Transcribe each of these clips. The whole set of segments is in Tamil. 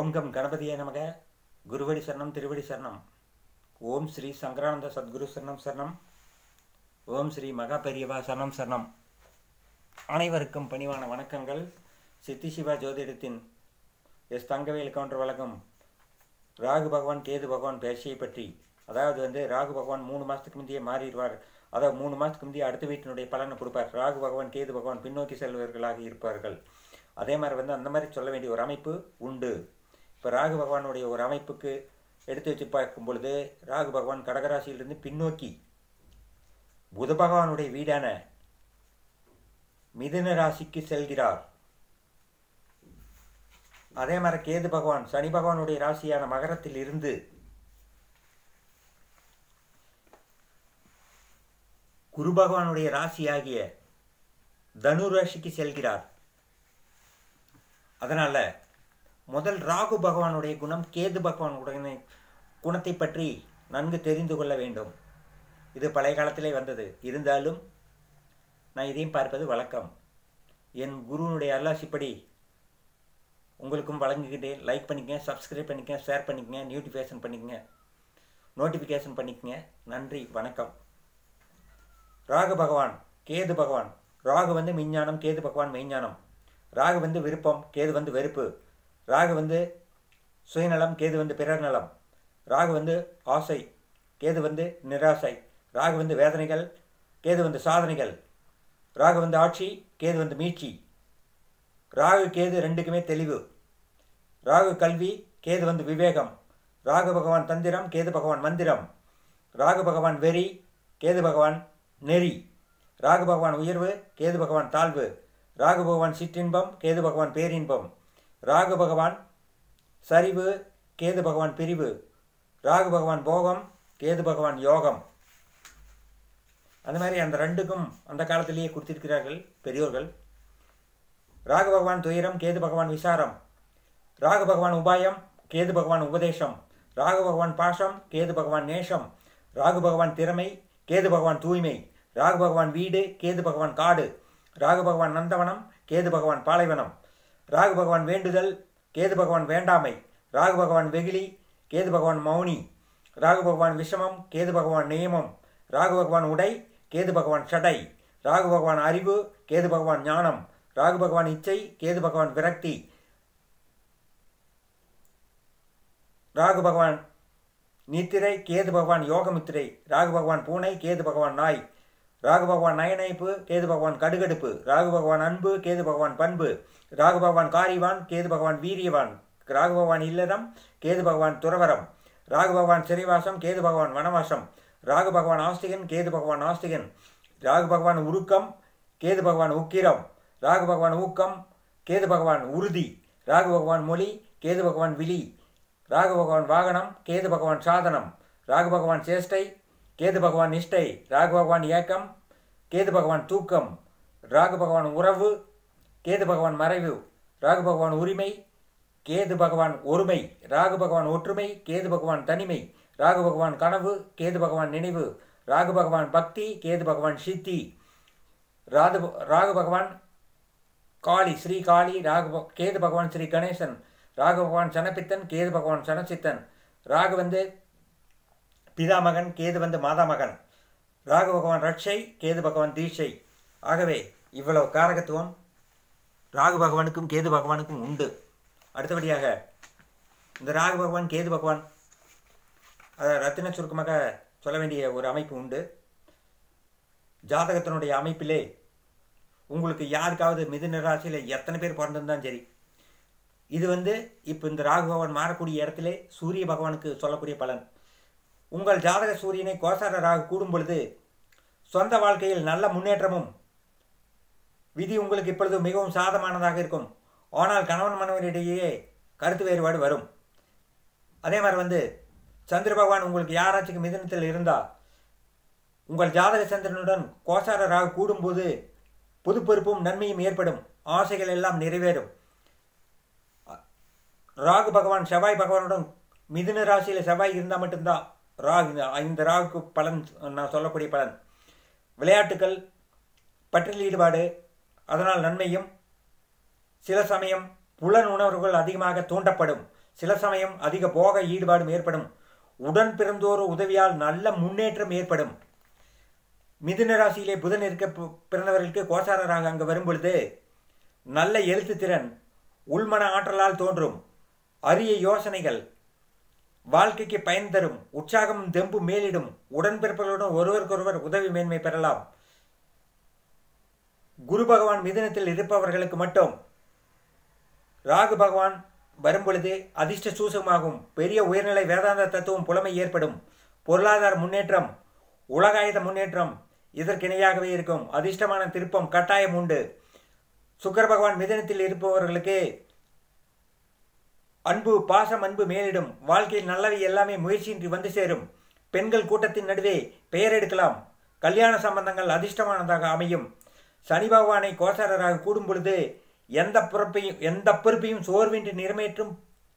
ஓம் கம் கணபதியே நமக குருவடி சரணம் திருவடி சரணம் ஓம் ஸ்ரீ சங்கரானந்த சத்குரு சரணம் சரணம் ஓம் ஸ்ரீ மகா பெரியவா சரணம் சரணம் அனைவருக்கும் பணிவான வணக்கங்கள் சித்தி சிவா ஜோதிடத்தின் எஸ் தங்கவேல் கவுண்டர் வழக்கம் ராகு பகவான் கேது பகவான் பேசியை பற்றி அதாவது வந்து ராகு பகவான் மூணு மாதத்துக்கு முந்தையே மாறிடுவார் அதாவது மூணு மாதத்துக்கு முந்தைய அடுத்த வீட்டினுடைய பலனை கொடுப்பார் ராகு பகவான் கேது பகவான் பின்னோக்கி செல்வர்களாக இருப்பார்கள் அதே மாதிரி வந்து அந்த மாதிரி சொல்ல வேண்டிய ஒரு அமைப்பு உண்டு இப்போ ராகு பகவானுடைய ஒரு அமைப்புக்கு எடுத்து வச்சு பார்க்கும் பொழுது ராகு பகவான் கடகராசியிலிருந்து பின்னோக்கி புத பகவானுடைய வீடான மிதுன ராசிக்கு செல்கிறார் அதே மாதிரி கேது பகவான் சனி பகவானுடைய ராசியான மகரத்தில் இருந்து குரு பகவானுடைய ராசியாகிய தனு ராசிக்கு செல்கிறார் அதனால முதல் ராகு பகவானுடைய குணம் கேது பகவானுடைய குணத்தை பற்றி நன்கு தெரிந்து கொள்ள வேண்டும் இது பழைய காலத்திலே வந்தது இருந்தாலும் நான் இதையும் பார்ப்பது வழக்கம் என் குருவினுடைய அல்லாசிப்படி உங்களுக்கும் வழங்குகிட்டேன் லைக் பண்ணிக்கங்க சப்ஸ்கிரைப் பண்ணிக்கங்க ஷேர் பண்ணிக்கங்க நோட்டிஃபிகேஷன் பண்ணிக்கங்க நோட்டிஃபிகேஷன் பண்ணிக்கங்க நன்றி வணக்கம் ராகு பகவான் கேது பகவான் ராகு வந்து விஞ்ஞானம் கேது பகவான் மெய்ஞானம் ராகு வந்து விருப்பம் கேது வந்து வெறுப்பு ராகு வந்து சுயநலம் கேது வந்து பிறர் நலம் ராகு வந்து ஆசை கேது வந்து நிராசை ராகு வந்து வேதனைகள் கேது வந்து சாதனைகள் ராகு வந்து ஆட்சி கேது வந்து மீட்சி ராகு கேது ரெண்டுக்குமே தெளிவு ராகு கல்வி கேது வந்து விவேகம் ராகு பகவான் தந்திரம் கேது பகவான் மந்திரம் ராகு பகவான் வெறி கேது பகவான் நெறி ராகு பகவான் உயர்வு கேது பகவான் தாழ்வு ராகு பகவான் சிற்றின்பம் கேது பகவான் பேரின்பம் ராகு பகவான் சரிவு கேது பகவான் பிரிவு ராகு பகவான் போகம் கேது பகவான் யோகம் அந்த மாதிரி அந்த ரெண்டுக்கும் அந்த காலத்திலேயே கொடுத்திருக்கிறார்கள் பெரியோர்கள் ராகு பகவான் துயரம் கேது பகவான் விசாரம் ராகு பகவான் உபாயம் கேது பகவான் உபதேசம் ராகு பகவான் பாசம் கேது பகவான் நேசம் ராகு பகவான் திறமை கேது பகவான் தூய்மை ராகு பகவான் வீடு கேது பகவான் காடு ராகு பகவான் நந்தவனம் கேது பகவான் பாலைவனம் ராகு பகவான் வேண்டுதல் கேது பகவான் வேண்டாமை ராகு பகவான் வெகுளி கேது பகவான் மௌனி ராகு பகவான் விஷமம் கேது பகவான் நியமம் ராகு பகவான் உடை கேது பகவான் ஷடை ராகு பகவான் அறிவு கேது பகவான் ஞானம் ராகு பகவான் இச்சை கேது பகவான் விரக்தி ராகு பகவான் நித்திரை கேது பகவான் யோகமுத்திரை ராகு பகவான் பூனை கேது பகவான் நாய் ராகு பகவான் நயனைப்பு கேது பகவான் கடுகடுப்பு ராகு பகவான் அன்பு கேது பகவான் பண்பு ராகு பகவான் காரிவான் கேது பகவான் வீரியவான் ராகு பகவான் இல்லறம் கேது பகவான் துறவரம் ராகு பகவான் சிறைவாசம் கேது பகவான் வனவாசம் ராகு பகவான் ஆஸ்திகன் கேது பகவான் ஆஸ்திகன் ராகு பகவான் உருக்கம் கேது பகவான் உக்கிரம் ராகு பகவான் ஊக்கம் கேது பகவான் உறுதி ராகு பகவான் மொழி கேது பகவான் விழி ராகு பகவான் வாகனம் கேது பகவான் சாதனம் ராகு பகவான் சேஷ்டை கேது பகவான் நிஷ்டை ராகு பகவான் ஏக்கம் கேது பகவான் தூக்கம் ராகு பகவான் உறவு கேது பகவான் மறைவு ராகு பகவான் உரிமை கேது பகவான் ஒருமை ராகு பகவான் ஒற்றுமை கேது பகவான் தனிமை ராகு பகவான் கனவு கேது பகவான் நினைவு ராகு பகவான் பக்தி கேது பகவான் சித்தி ராது ராகு பகவான் காளி ஸ்ரீ காளி ராகு கேது பகவான் ஸ்ரீ கணேசன் ராகு பகவான் சனப்பித்தன் கேது பகவான் சனசித்தன் ராகு வந்து பிதா மகன் கேது வந்து மாதா மகன் ராகு பகவான் ரட்சை கேது பகவான் தீட்சை ஆகவே இவ்வளவு காரகத்துவம் ராகு பகவானுக்கும் கேது பகவானுக்கும் உண்டு அடுத்தபடியாக இந்த ராகு பகவான் கேது பகவான் அதை ரத்தின சுருக்கமாக சொல்ல வேண்டிய ஒரு அமைப்பு உண்டு ஜாதகத்தினுடைய அமைப்பிலே உங்களுக்கு யாருக்காவது மிதுன ராசியில் எத்தனை பேர் பிறந்திருந்தாலும் சரி இது வந்து இப்போ இந்த ராகு பகவான் மாறக்கூடிய இடத்துல சூரிய பகவானுக்கு சொல்லக்கூடிய பலன் உங்கள் ஜாதக சூரியனை கோசார ராகு கூடும் பொழுது சொந்த வாழ்க்கையில் நல்ல முன்னேற்றமும் விதி உங்களுக்கு இப்பொழுது மிகவும் சாதமானதாக இருக்கும் ஆனால் கணவன் மனைவரிடையே கருத்து வேறுபாடு வரும் அதே மாதிரி வந்து சந்திர பகவான் உங்களுக்கு யாராச்சும் மிதனத்தில் இருந்தால் உங்கள் ஜாதக சந்திரனுடன் கோசார ராகு கூடும்போது பொது பொறுப்பும் நன்மையும் ஏற்படும் ஆசைகள் எல்லாம் நிறைவேறும் ராகு பகவான் செவ்வாய் பகவானுடன் மிதுன ராசியில் செவ்வாய் இருந்தால் மட்டும்தான் ராகு இந்த ராகுக்கு பலன் நான் சொல்லக்கூடிய பலன் விளையாட்டுக்கள் பற்றில் ஈடுபாடு அதனால் நன்மையும் சில சமயம் புலன் உணர்வுகள் அதிகமாக தூண்டப்படும் சில சமயம் அதிக போக ஈடுபாடும் ஏற்படும் உடன் பிறந்தோர் உதவியால் நல்ல முன்னேற்றம் ஏற்படும் மிதுன ராசியிலே புதன் இருக்க பி- பிறந்தவர்களுக்கு கோசாரராக அங்கு வரும்பொழுது நல்ல எழுத்து திறன் உள்மன ஆற்றலால் தோன்றும் அரிய யோசனைகள் வாழ்க்கைக்கு பயன் தரும் உற்சாகம் தெம்பு மேலிடும் உடன்பிறப்புகளுடன் ஒருவருக்கொருவர் உதவி மேன்மை பெறலாம் குரு பகவான் மிதுனத்தில் இருப்பவர்களுக்கு மட்டும் ராகு பகவான் வரும்பொழுது அதிர்ஷ்ட சூசகமாகும் பெரிய உயர்நிலை வேதாந்த தத்துவம் புலமை ஏற்படும் பொருளாதார முன்னேற்றம் உலகாயுத முன்னேற்றம் இதற்கிணையாகவே இருக்கும் அதிர்ஷ்டமான திருப்பம் கட்டாயம் உண்டு சுக்கர பகவான் மிதனத்தில் இருப்பவர்களுக்கு அன்பு பாசம் அன்பு மேலிடும் வாழ்க்கையில் நல்லவை எல்லாமே முயற்சியின்றி வந்து சேரும் பெண்கள் கூட்டத்தின் நடுவே பெயர் எடுக்கலாம் கல்யாண சம்பந்தங்கள் அதிர்ஷ்டமானதாக அமையும் சனி பகவானை கோசாரராக கூடும் பொழுது எந்த பொறுப்பையும் எந்த பொறுப்பையும் சோர்வின்றி நிறைவேற்றும்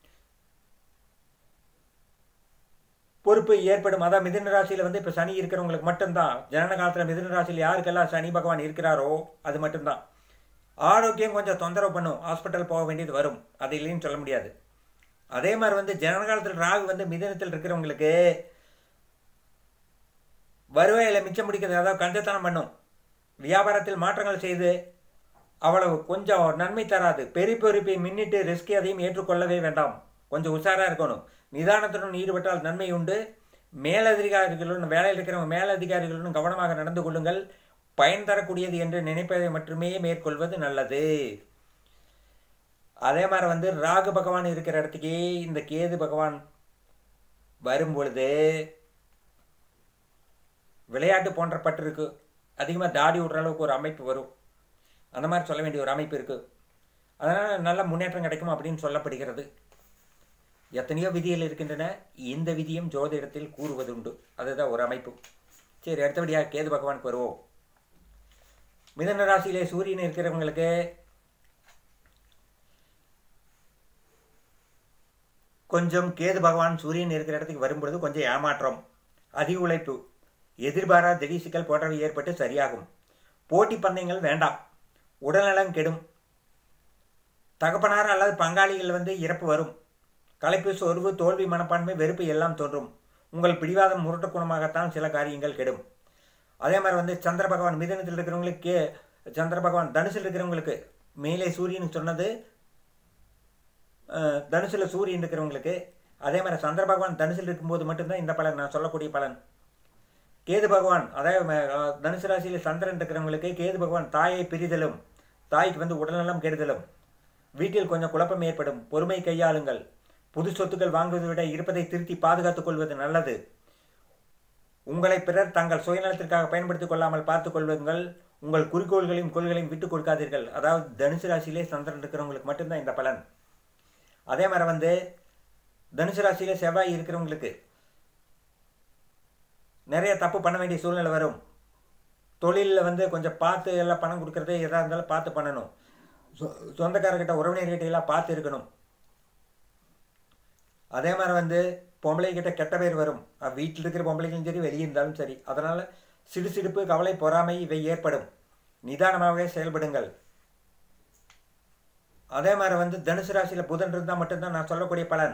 பொறுப்பு ஏற்படும் அதான் மிதுன ராசியில் வந்து இப்போ சனி இருக்கிறவங்களுக்கு மட்டும்தான் ஜனன காலத்தில் மிதுன ராசியில் யாருக்கெல்லாம் சனி பகவான் இருக்கிறாரோ அது மட்டும்தான் ஆரோக்கியம் கொஞ்சம் தொந்தரவு பண்ணும் ஹாஸ்பிட்டல் போக வேண்டியது வரும் அது இல்லைன்னு சொல்ல முடியாது அதே மாதிரி வந்து ஜனன காலத்தில் ராகு வந்து மிதனத்தில் இருக்கிறவங்களுக்கு வருவாயில் மிச்சம் பிடிக்கிறது அதாவது கஞ்சத்தனம் பண்ணும் வியாபாரத்தில் மாற்றங்கள் செய்து அவ்வளவு கொஞ்சம் நன்மை தராது பெரிய பொறுப்பை முன்னிட்டு ரிஸ்க் அதையும் ஏற்றுக்கொள்ளவே வேண்டாம் கொஞ்சம் உஷாராக இருக்கணும் நிதானத்துடன் ஈடுபட்டால் நன்மை உண்டு மேலதிகாரிகளுடன் வேலையில் இருக்கிறவங்க மேலதிகாரிகளுடன் கவனமாக நடந்து கொள்ளுங்கள் பயன் தரக்கூடியது என்று நினைப்பதை மட்டுமே மேற்கொள்வது நல்லது அதே மாதிரி வந்து ராகு பகவான் இருக்கிற இடத்துக்கே இந்த கேது பகவான் வரும் பொழுது விளையாட்டு போன்ற பட்டிருக்கு அதிகமாக தாடி விடுற அளவுக்கு ஒரு அமைப்பு வரும் அந்த மாதிரி சொல்ல வேண்டிய ஒரு அமைப்பு இருக்குது அதனால் நல்ல முன்னேற்றம் கிடைக்கும் அப்படின்னு சொல்லப்படுகிறது எத்தனையோ விதிகள் இருக்கின்றன இந்த விதியும் ஜோதிடத்தில் கூறுவதுண்டு அதுதான் ஒரு அமைப்பு சரி அடுத்தபடியாக கேது பகவானுக்கு வருவோம் மிதன ராசியிலே சூரியன் இருக்கிறவங்களுக்கு கொஞ்சம் கேது பகவான் சூரியன் இருக்கிற இடத்துக்கு வரும்பொழுது கொஞ்சம் ஏமாற்றம் அதிக உழைப்பு எதிர்பாரா திடீர் சிக்கல் போன்றவை ஏற்பட்டு சரியாகும் போட்டி பந்தயங்கள் வேண்டாம் உடல்நலம் கெடும் தகப்பனார் அல்லது பங்காளிகள் வந்து இறப்பு வரும் களைப்பு சோர்வு தோல்வி மனப்பான்மை வெறுப்பு எல்லாம் தோன்றும் உங்கள் பிடிவாதம் முரட்டு குணமாகத்தான் சில காரியங்கள் கெடும் அதே மாதிரி வந்து சந்திர பகவான் மிதனத்தில் இருக்கிறவங்களுக்கு சந்திர பகவான் தனுசில் இருக்கிறவங்களுக்கு மேலே சூரியன் சொன்னது அஹ், தனுசுல சூரியன் இருக்கிறவங்களுக்கு அதே மாதிரி சந்திர பகவான் தனுசில் இருக்கும்போது மட்டும்தான் இந்த பலன் நான் சொல்லக்கூடிய பலன் கேது பகவான் அதாவது அஹ், தனுசு ராசியில் சந்திரன் இருக்கிறவங்களுக்கு கேது பகவான் தாயை பிரிதலும் தாய்க்கு வந்து உடல்நலம் கெடுதலும் வீட்டில் கொஞ்சம் குழப்பம் ஏற்படும் பொறுமை கையாளுங்கள் புது சொத்துக்கள் வாங்குவதை விட இருப்பதை திருத்தி பாதுகாத்துக் கொள்வது நல்லது உங்களை பிறர் தங்கள் சுயநலத்திற்காக பயன்படுத்திக் கொள்ளாமல் பார்த்துக் கொள்ளுங்கள் உங்கள் குறிக்கோள்களையும் கொள்கைகளையும் விட்டுக் கொடுக்காதீர்கள் அதாவது தனுசு ராசியிலே சந்திரன் இருக்கிறவங்களுக்கு மட்டும்தான் இந்த பலன் அதே மாதிரி வந்து தனுசு ராசியிலே செவ்வாய் இருக்கிறவங்களுக்கு நிறைய தப்பு பண்ண வேண்டிய சூழ்நிலை வரும் தொழிலில் வந்து கொஞ்சம் பார்த்து எல்லாம் பணம் கொடுக்கறது எதாக இருந்தாலும் பார்த்து பண்ணணும் சொ- சொந்தக்காரர்கிட்ட உறவினர்கிட்ட எல்லாம் பார்த்து இருக்கணும் அதே மாதிரி வந்து பொம்பளை கிட்ட கெட்ட பேர் வரும் அஹ் வீட்டில் இருக்கிற பொம்பளைகளும் சரி வெளியே இருந்தாலும் சரி அதனால் சிடுசிடுப்பு கவலை பொறாமை இவை ஏற்படும் நிதானமாகவே செயல்படுங்கள் அதே மாதிரி வந்து தனுசு ராசியில் புதன் இருந்தால் மட்டும்தான் நான் சொல்லக்கூடிய பலன்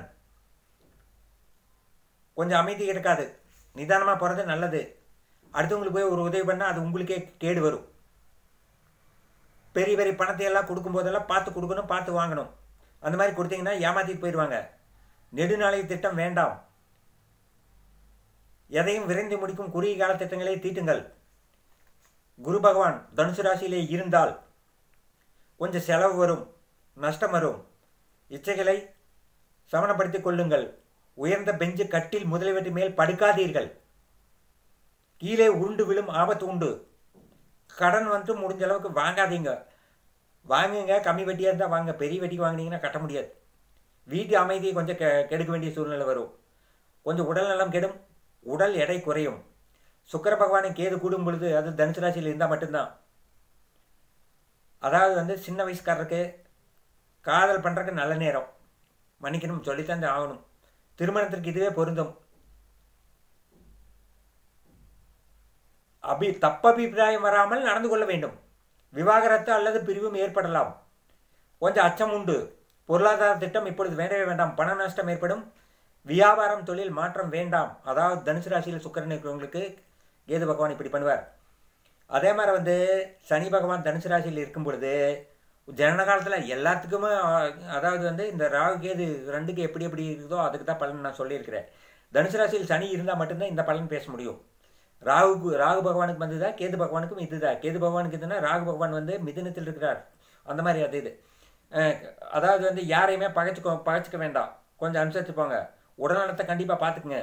கொஞ்சம் அமைதி இருக்காது நிதானமாக போகிறது நல்லது அடுத்தவங்களுக்கு போய் ஒரு உதவி பண்ணால் அது உங்களுக்கே கேடு வரும் பெரிய பெரிய பணத்தை எல்லாம் கொடுக்கும்போதெல்லாம் பார்த்து கொடுக்கணும் பார்த்து வாங்கணும் அந்த மாதிரி கொடுத்தீங்கன்னா ஏமாத்திட்டு போயிடுவாங்க நெடுநாளை திட்டம் வேண்டாம் எதையும் விரைந்து முடிக்கும் குறுகிய கால திட்டங்களை தீட்டுங்கள் குரு பகவான் தனுசு ராசியிலே இருந்தால் கொஞ்சம் செலவு வரும் நஷ்டம் வரும் இச்சைகளை சமணப்படுத்திக் கொள்ளுங்கள் உயர்ந்த பெஞ்சு கட்டில் முதலியவற்றை மேல் படுக்காதீர்கள் கீழே உருண்டு விழும் ஆபத்து உண்டு கடன் வந்து முடிஞ்ச அளவுக்கு வாங்காதீங்க வாங்குங்க கம்மி வட்டியாக இருந்தால் வாங்க பெரிய வட்டிக்கு வாங்கினீங்கன்னா கட்ட முடியாது வீட்டு அமைதியை கொஞ்சம் கெ கெடுக்க வேண்டிய சூழ்நிலை வரும் கொஞ்சம் உடல் நலம் கெடும் உடல் எடை குறையும் சுக்கிர பகவானை கேது கூடும் பொழுது அது தனுசு ராசியில் இருந்தால் மட்டும்தான் அதாவது வந்து சின்ன வயசுக்காரருக்கு காதல் பண்ணுறதுக்கு நல்ல நேரம் மன்னிக்கணும் சொல்லித்தான் ஆகணும் திருமணத்திற்கு இதுவே பொருந்தும் அபி தப்பபிப்பிராயம் வராமல் நடந்து கொள்ள வேண்டும் விவாகரத்து அல்லது பிரிவும் ஏற்படலாம் கொஞ்சம் அச்சம் உண்டு பொருளாதார திட்டம் இப்பொழுது வேண்டவே வேண்டாம் பண நஷ்டம் ஏற்படும் வியாபாரம் தொழில் மாற்றம் வேண்டாம் அதாவது தனுசு ராசியில் சுக்கரன் இருக்கிறவங்களுக்கு கேது பகவான் இப்படி பண்ணுவார் அதே மாதிரி வந்து சனி பகவான் தனுசு ராசியில் இருக்கும் பொழுது ஜனன காலத்தில் எல்லாத்துக்குமே அஹ், அதாவது வந்து இந்த ராகு கேது ரெண்டுக்கு எப்படி எப்படி இருக்குதோ அதுக்கு தான் பலன் நான் சொல்லியிருக்கிறேன் தனுசு ராசியில் சனி இருந்தால் மட்டும்தான் இந்த பலன் பேச முடியும் ராகுக்கு ராகு பகவானுக்கு வந்ததா கேது பகவானுக்கும் இதுதான் கேது பகவானுக்கு இதுனா ராகு பகவான் வந்து மிதுனத்தில் இருக்கிறார் அந்த மாதிரி அது இது அஹ், அதாவது வந்து யாரையுமே பகைச்சுக்கோ பகைச்சிக்க வேண்டாம் கொஞ்சம் அனுசரித்து போங்க உடல்நலத்தை கண்டிப்பாக பார்த்துக்குங்க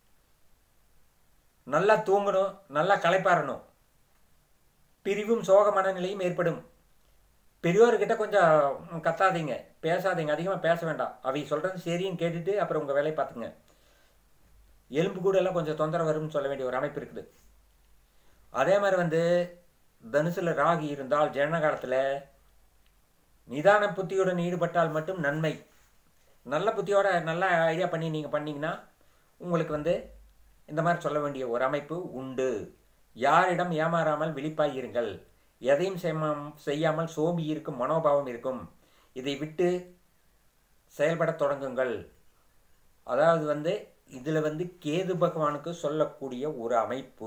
நல்லா தூங்கணும் நல்லா களைப்பாறணும் பிரிவும் சோக மனநிலையும் ஏற்படும் பெரியோர்கிட்ட கொஞ்சம் கத்தாதீங்க பேசாதீங்க அதிகமாக பேச வேண்டாம் அவங்க சொல்கிறது சரின்னு கேட்டுட்டு அப்புறம் உங்கள் வேலையை பார்த்துங்க எலும்பு கூட எல்லாம் கொஞ்சம் தொந்தரவு வரும்னு சொல்ல வேண்டிய ஒரு அமைப்பு இருக்குது அதே மாதிரி வந்து தனுசுல ராகு இருந்தால் ஜனன காலத்தில் நிதான புத்தியுடன் ஈடுபட்டால் மட்டும் நன்மை நல்ல புத்தியோட நல்ல ஐடியா பண்ணி நீங்கள் பண்ணீங்கன்னா உங்களுக்கு வந்து இந்த மாதிரி சொல்ல வேண்டிய ஒரு அமைப்பு உண்டு யாரிடம் ஏமாறாமல் விழிப்பாய் இருங்கள் எதையும் செய்யாம- செய்யாமல் சோம்பி இருக்கும் மனோபாவம் இருக்கும் இதை விட்டு செயல்படத் தொடங்குங்கள் அதாவது வந்து இதில் வந்து கேது பகவானுக்கு சொல்லக்கூடிய ஒரு அமைப்பு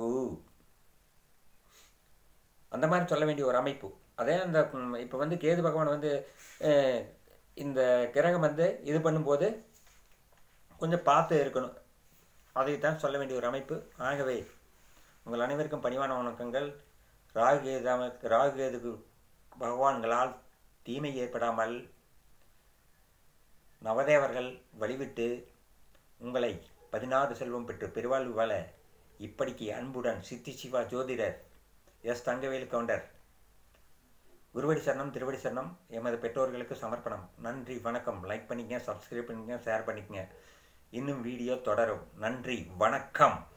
அந்த மாதிரி சொல்ல வேண்டிய ஒரு அமைப்பு அதே அந்த இப்போ வந்து கேது பகவான் வந்து அஹ், இந்த கிரகம் வந்து இது பண்ணும்போது கொஞ்சம் பார்த்து இருக்கணும் அதைத்தான் சொல்ல வேண்டிய ஒரு அமைப்பு ஆகவே உங்கள் அனைவருக்கும் பணிவான வணக்கங்கள் ராகுகேதாம ராகுகேதுக்கு பகவான்களால் தீமை ஏற்படாமல் நவதேவர்கள் வழிவிட்டு உங்களை பதினாறு செல்வம் பெற்று பெருவாழ்வு வாழ இப்படிக்கு அன்புடன் சித்தி சிவா ஜோதிடர் எஸ் தங்கவேலு கவுண்டர் குருவடி சரணம் திருவடி சரணம் எமது பெற்றோர்களுக்கு சமர்ப்பணம் நன்றி வணக்கம் லைக் பண்ணிக்கங்க சப்ஸ்கிரைப் பண்ணிக்கங்க ஷேர் பண்ணிக்கங்க இன்னும் வீடியோ தொடரும் நன்றி வணக்கம்